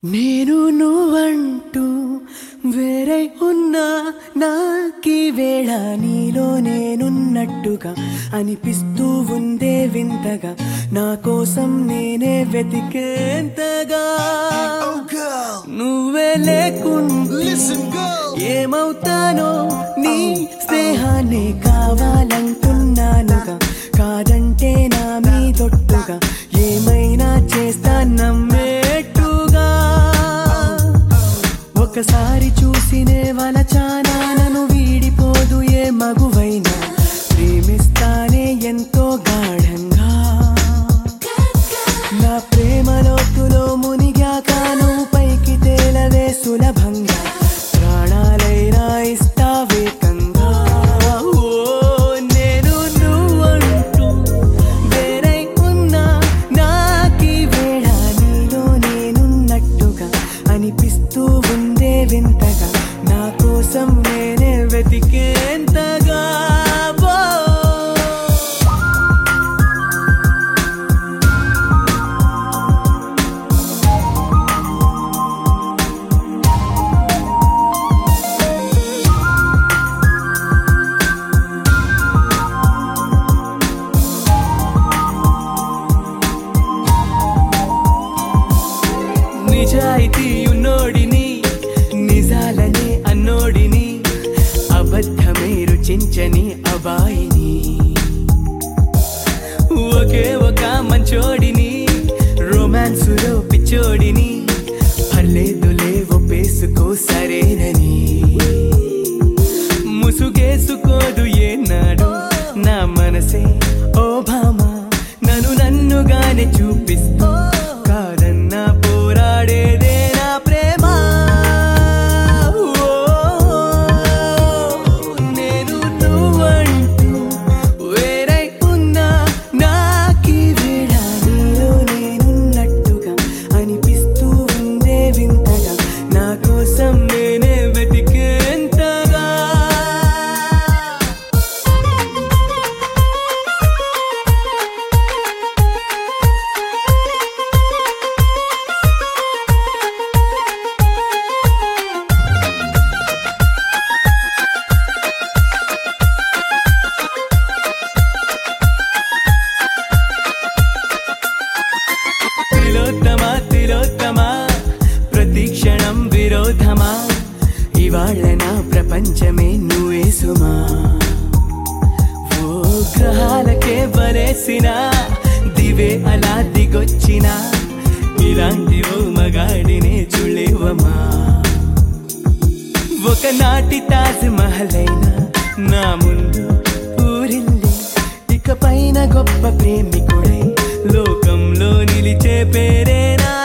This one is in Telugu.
నేను నువ్వంటూ వేరే ఉన్నా నాకీ వేళ నీలో నేనున్నట్టుగా అనిపిస్తూ ఉందే వింతగా నా కోసం నేనే వెతికేంతగా నువ్వే లేకుండా Listen, girl. ఏమవుతానో నీ స్నేహాన్ని కావాలంటున్నానుగా కాదంటే నా మీదొట్టుగా ఏమైనా చేస్తా నమ్మేట్టుగా ఒకసారి చూసినే వలచానా నన్ను వీడిపోదు ఏ మగువైనా ప్రేమిస్తానే ఎంతో గాఢంగా నా ప్రేమ లోతులో మునిగాక నువ్వు పైకి తేలవే సులభంగా ప్రాణాలైనా ఇస్తావేకంగా ఓ నేను నువ్వంటూ వేరై ఉన్నా నాకీ వేళ నీలో నేనున్నట్టుగా అనిపిస్తూ ఉందే వింతగా నా కోసం నేనే వెతికేంతగా ఓ నిజాయితీ ఉన్నోడిని నిజాలనే అన్నోడిని అబద్ధమే రుచించని అబాయిని ఒకే ఒక మంచోడిని రొమాన్సులో పిచ్చోడిని పర్లేదులే ఒప్పేసుకో సరేనని ముసుగేసుకోదు ఏనాడు నా మనసే ఓ భామా నన్ను నన్నుగానే చూపిస్తూ కాదన్నా పోరాడేదే నా ప్రేమ ఓ, నేను నువ్వంటూ వేరై ఉన్నా నాకీ వేళ నీలో నేనున్నట్టుగా అనిపిస్తూ ఉందే వింతగా నా కోసం నేనే వెతికేంతగా తిలోత్తమ తిలోత్తమ ప్రతి క్షణం విరోధమా ఇవాళ నా ప్రపంచమే నువ్వే సుమా ఓ గ్రహాలకే బలేసిన దివే అలా దిగొచ్చిన ఇలాంటి ఓ మగాడినే చులేవమా ఒకనాటి తాజ్ మహల్ అయినా నా ముందు ఊరిల్లి ఇక పైన గొప్ప ప్రేమికుడై లోకంలో నిలిచే పేరే నా